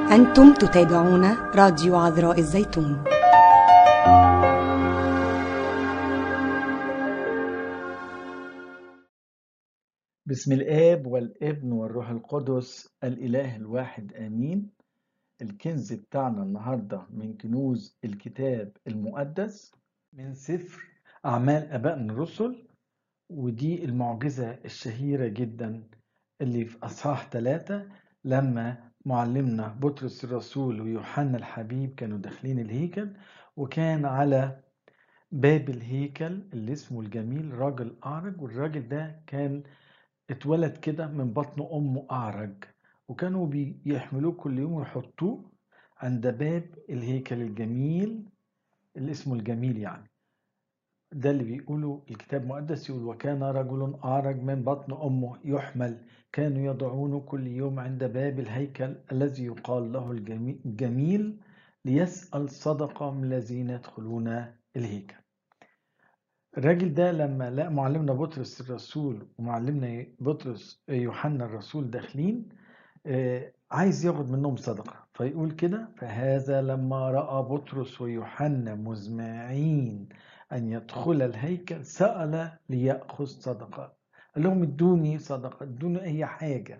أنتم تتابعون راديو عذراء الزيتون بسم الآب والابن والروح القدس الإله الواحد آمين الكنز بتاعنا النهاردة من كنوز الكتاب المقدس من سفر أعمال آبائنا الرسل ودي المعجزة الشهيرة جدا اللي في أصحاح ثلاثة لما معلمنا بطرس الرسول ويوحنا الحبيب كانوا داخلين الهيكل وكان على باب الهيكل اللي اسمه الجميل راجل أعرج والراجل ده كان اتولد كده من بطن أمه أعرج وكانوا بيحملوه كل يوم ويحطوه عند باب الهيكل الجميل اللي اسمه الجميل يعني ده اللي بيقوله الكتاب المقدس يقول وكان رجل أعرج من بطن أمه يحمل كانوا يضعونه كل يوم عند باب الهيكل الذي يقال له الجميل ليسأل صدقة من الذين يدخلون الهيكل الراجل ده لما لقى معلمنا بطرس الرسول ومعلمنا بطرس يوحنا الرسول داخلين عايز ياخد منهم صدقة فيقول كده فهذا لما رأى بطرس ويوحنا مزمعين أن يدخل الهيكل سأل ليأخذ صدقة قال لهم ادوني صدقة ادوني أي حاجة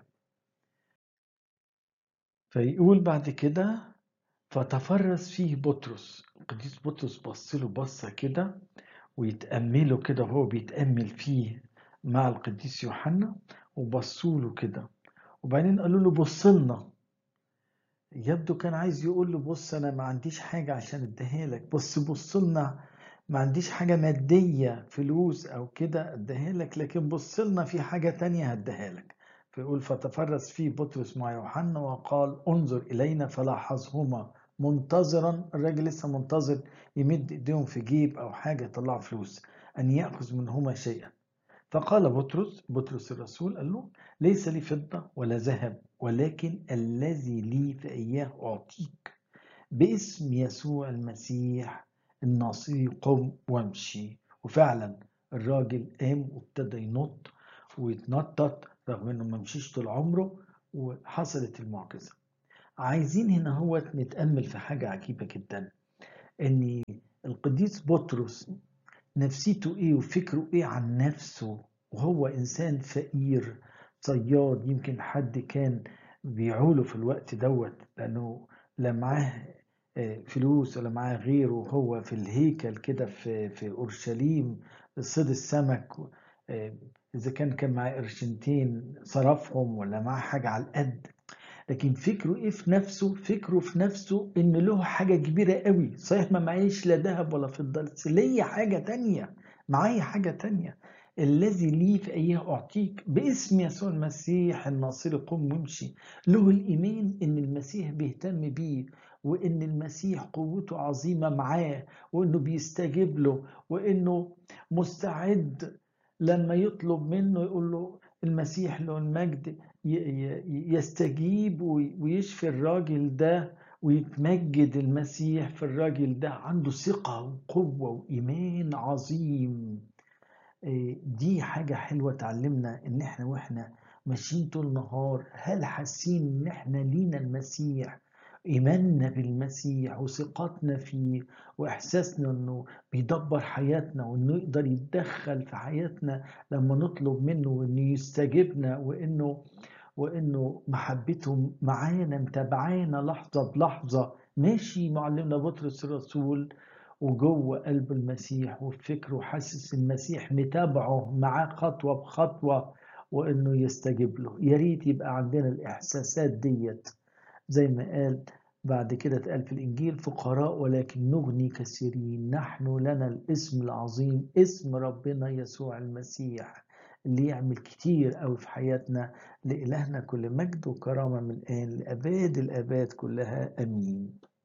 فيقول بعد كده فتفرس فيه بطرس القديس بطرس بص له بصة كده ويتأمله كده وهو بيتأمل فيه مع القديس يوحنا وبصوا له كده وبعدين قالوا له بص لنا يبدو كان عايز يقول له بص انا ما عنديش حاجة عشان اديها لك بص بص لنا ما عنديش حاجة مادية فلوس او كده اديها لك لكن بص لنا في حاجة تانية هديها لك فيقول فتفرس فيه بطرس مع يوحنا وقال انظر الينا فلاحظهما منتظرا الراجل لسه منتظر يمد ايديهم في جيب او حاجه يطلعوا فلوس ان ياخذ منهما شيئا فقال بطرس بطرس الرسول قال له ليس لي فضه ولا ذهب ولكن الذي لي فاياه اعطيك باسم يسوع المسيح الناصري قم وامشي وفعلا الراجل قام وابتدى ينط ويتنطط رغم انه ما مشيش طول عمره وحصلت المعجزه عايزين هنا هو نتأمل في حاجة عجيبة جدا ان القديس بطرس نفسيته ايه وفكره ايه عن نفسه وهو انسان فقير صياد يمكن حد كان بيعوله في الوقت دوت لانه لا معاه فلوس ولا معاه غيره وهو في الهيكل كده في في اورشليم صيد السمك اذا كان كان معاه قرشنتين صرفهم ولا معاه حاجه على القد لكن فكره ايه في نفسه فكره في نفسه ان له حاجة كبيرة قوي صحيح ما معيش لا ذهب ولا فضة بس ليا حاجة تانية معايا حاجة تانية الذي لي في اياه اعطيك باسم يسوع المسيح الناصري قم وامشي له الايمان ان المسيح بيهتم بيه وان المسيح قوته عظيمة معاه وانه بيستجيب له وانه مستعد لما يطلب منه يقول له المسيح له المجد يستجيب ويشفي الراجل ده ويتمجد المسيح في الراجل ده عنده ثقة وقوة وإيمان عظيم دي حاجة حلوة تعلمنا إن إحنا وإحنا ماشيين طول النهار هل حاسين إن إحنا لينا المسيح إيماننا بالمسيح وثقتنا فيه وإحساسنا إنه بيدبر حياتنا وإنه يقدر يتدخل في حياتنا لما نطلب منه وإنه يستجيبنا وإنه وإنه محبته معانا متابعانا لحظة بلحظة ماشي معلمنا بطرس الرسول وجوه قلب المسيح وفكره حاسس المسيح متابعه معاه خطوة بخطوة وإنه يستجيب له يا ريت يبقى عندنا الإحساسات ديت زي ما قال بعد كده اتقال في الإنجيل فقراء ولكن نغني كثيرين نحن لنا الاسم العظيم اسم ربنا يسوع المسيح اللي يعمل كتير قوي في حياتنا لإلهنا كل مجد وكرامة من الآن لأباد الآباد كلها أمين